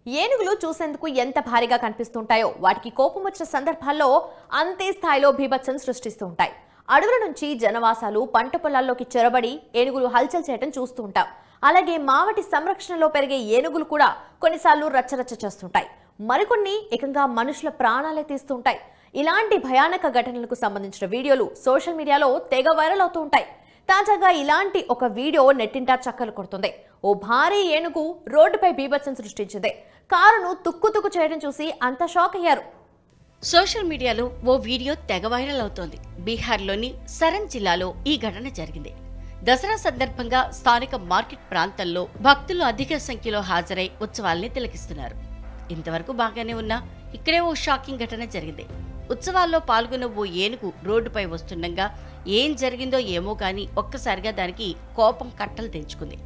ఏనుగులు చూసేందుకు ఎంత భారీగా కనిపిస్తుంటాయో వాటికి కోపం వచ్చిన సందర్భాల్లో అంతే స్థాయిలో బీభత్సం సృష్టిస్తూ ఉంటాయి అడవుల నుంచి జనవాసాలు పంట పొలాల్లోకి చొరబడి ఏనుగులు హల్చల్ చేయడం చూస్తూ ఉంటాం అలాగే మావటి సంరక్షణలో పెరిగే ఏనుగులు కూడా కొన్నిసార్లు రచ్చరచ్చ చేస్తుంటాయి మరికొన్ని ఏకంగా మనుషుల ప్రాణాలే తీస్తుంటాయి ఇలాంటి భయానక ఘటనలకు సంబంధించిన వీడియోలు సోషల్ మీడియాలో తెగ వైరల్ అవుతూ ఉంటాయి తాజాగా ఇలాంటి ఒక వీడియో నెట్టింటా చక్కలు కొడుతుంది ఓ భారీ ఏనుగు రోడ్డుపై బీభత్సం సృష్టించింది కారును తుక్కు తుక్కు చేయడం చూసి అంత షాక్ అయ్యారు సోషల్ మీడియాలో ఓ వీడియో తెగ వైరల్ అవుతోంది బీహార్లోని సరన్ జిల్లాలో ఈ ఘటన జరిగింది దసరా సందర్భంగా స్థానిక మార్కెట్ ప్రాంతంలో భక్తులు అధిక సంఖ్యలో హాజరై ఉత్సవాల్ని తిలకిస్తున్నారు ఇంతవరకు బాగానే ఉన్నా ఇక్కడే ఓ షాకింగ్ ఘటన జరిగింది ఉత్సవాల్లో పాల్గొన్న ఓ ఏనుగు రోడ్డుపై వస్తుండగా ఏం జరిగిందో ఏమో కానీ ఒక్కసారిగా దానికి కోపం కట్టలు తెంచుకుంది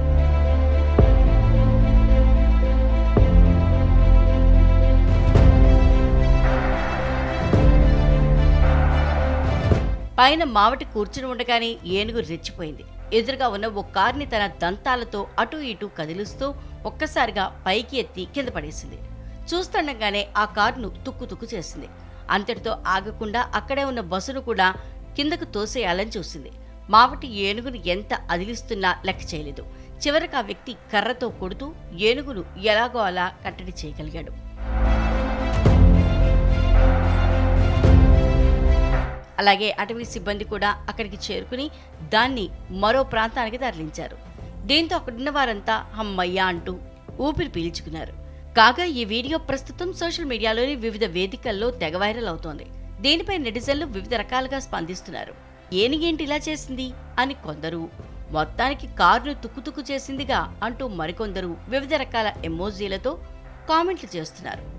పైన మావటి కూర్చుని ఉండగానే ఏనుగు రెచ్చిపోయింది ఎదురుగా ఉన్న ఓ కార్ని తన దంతాలతో అటూ ఇటూ కదిలిస్తూ ఒక్కసారిగా పైకి ఎత్తి కింద పడేసింది చూస్తుండగానే ఆ కారును తుక్కు తుక్కు చేసింది అంతటితో ఆగకుండా అక్కడే ఉన్న బస్సును కూడా కిందకు తోసేయాలని చూసింది మావటి ఏనుగును ఎంత అదిలిస్తున్నా లెక్క చేయలేదు చివరికి ఆ వ్యక్తి కర్రతో కొడుతూ ఏనుగును ఎలాగో అలా కట్టడి చేయగలిగాడు అలాగే అటవీ సిబ్బంది కూడా అక్కడికి చేరుకుని దాన్ని మరో ప్రాంతానికి తరలించారు దీంతో అక్కడున్న వారంతా హమ్మయ్య అంటూ ఊపిరి పీల్చుకున్నారు కాగా ఈ వీడియో ప్రస్తుతం సోషల్ మీడియాలోని వివిధ వేదికల్లో తెగ వైరల్ అవుతోంది దీనిపై నెటిజన్లు వివిధ రకాలుగా స్పందిస్తున్నారు ఏనిగేంటి ఇలా చేసింది అని కొందరు మొత్తానికి కారును తుక్కుతుక్కు చేసిందిగా అంటూ మరికొందరు వివిధ రకాల ఎమోజీలతో కామెంట్లు చేస్తున్నారు